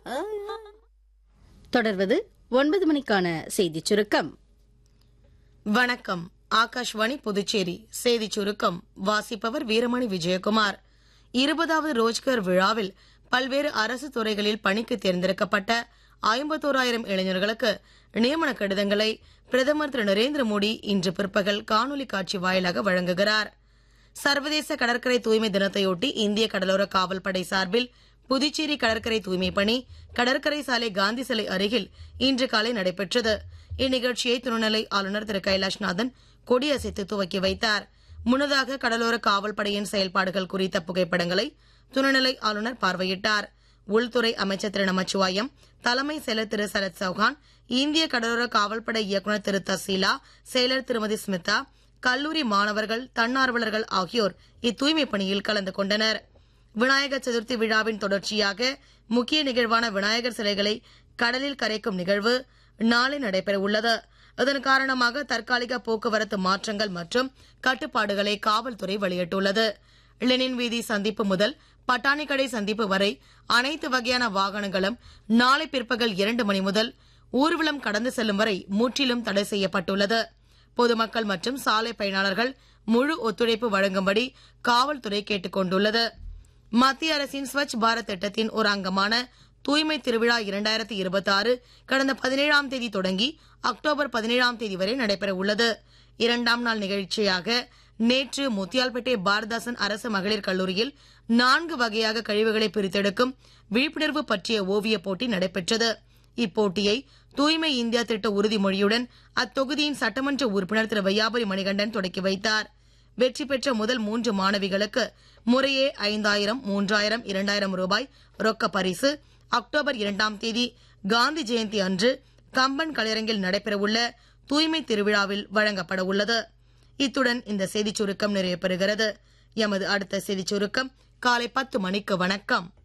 தொடர்வது ஒன்பது மணிக்கான செய்திச் சுருக்கம் வணக்கம் ஆகாஷ்வாணி புதுச்சேரி செய்தி சுருக்கம் வாசிப்பவர் வீரமணி விஜயகுமார் இருபதாவது ரோஜ்கர் விழாவில் பல்வேறு அரசு துறைகளில் பணிக்கு தேர்ந்தெடுக்கப்பட்ட ஐம்பத்தோராயிரம் இளைஞர்களுக்கு நியமன கடிதங்களை பிரதமர் திரு நரேந்திர மோடி இன்று பிற்பகல் காணொலி காட்சி வாயிலாக வழங்குகிறார் சர்வதேச கடற்கரை தூய்மை தினத்தையொட்டி இந்திய கடலோர காவல் படை சார்பில் புதுச்சேரி கடற்கரை தூய்மை பணி கடற்கரை சாலை காந்தி சிலை அருகில் இன்று காலை நடைபெற்றது இந்நிகழ்ச்சியை துணைநிலை ஆளுநர் திரு கைலாஷ்நாதன் கொடியசைத்து துவக்கி வைத்தார் முன்னதாக கடலோர காவல் படையின் செயல்பாடுகள் குறித்த புகைப்படங்களை துணைநிலை ஆளுநர் பார்வையிட்டார் உள்துறை அமைச்சர் திரு நமச்சிவாயம் தலைமை செயலர் திரு சரத் சௌஹான் இந்திய கடலோர காவல்படை இயக்குநர் திரு தசீலா செயலர் திருமதி ஸ்மிதா கல்லூரி மாணவர்கள் தன்னார்வலர்கள் ஆகியோர் இத்தூய்மை பணியில் கலந்து கொண்டனர் விநாயகர் சதுர்த்தி விழாவின் தொடர்ச்சியாக முக்கிய நிகழ்வான விநாயகர் சிலைகளை கடலில் கரைக்கும் நிகழ்வு நாளை நடைபெற உள்ளது இதன் காரணமாக தற்காலிக போக்குவரத்து மாற்றங்கள் மற்றும் கட்டுப்பாடுகளை காவல்துறை வெளியிட்டுள்ளது லெனின் வீதி சந்திப்பு முதல் பட்டாணிக்கடை சந்திப்பு வரை அனைத்து வகையான வாகனங்களும் நாளை பிற்பகல் இரண்டு மணி முதல் ஊர்வலம் கடந்து செல்லும் வரை முற்றிலும் தடை செய்யப்பட்டுள்ளது பொதுமக்கள் மற்றும் சாலை பயனாளர்கள் முழு ஒத்துழைப்பு வழங்கும்படி காவல்துறை கேட்டுக் கொண்டுள்ளது மத்திய அரசின் ஸ்வச் பாரத் திட்டத்தின் ஒரு அங்கமான தூய்மை திருவிழா இரண்டாயிரத்தி இருபத்தி ஆறு கடந்த பதினேழாம் தேதி தொடங்கி அக்டோபர் பதினேழாம் தேதி வரை நடைபெற உள்ளது இரண்டாம் நாள் நிகழ்ச்சியாக நேற்று முத்தியால்பேட்டை பாரதாசன் அரசு மகளிர் கல்லூரியில் நான்கு வகையாக கழிவுகளை பிரித்தெடுக்கும் விழிப்புணர்வு பற்றிய ஓவியப் போட்டி நடைபெற்றது இப்போட்டியை தூய்மை இந்தியா திட்ட உறுதிமொழியுடன் அத்தொகுதியின் சட்டமன்ற உறுப்பினர் திரு வையாபுரி மணிகண்டன் தொடக்கி வைத்தார் வெற்றி பெற்ற முதல் மூன்று மாணவிகளுக்கு முறையே ஐந்தாயிரம் மூன்றாயிரம் இரண்டாயிரம் ரூபாய் ரொக்க பரிசு அக்டோபர் இரண்டாம் தேதி காந்தி ஜெயந்தி அன்று கம்பன் கலையரங்கில் நடைபெறவுள்ள தூய்மை திருவிழாவில் வழங்கப்பட உள்ளது இத்துடன் இந்த செய்திச் சுருக்கம் நிறைவு பெறுகிறது எமது அடுத்த செய்திச் சுருக்கம் காலை பத்து மணிக்கு வணக்கம்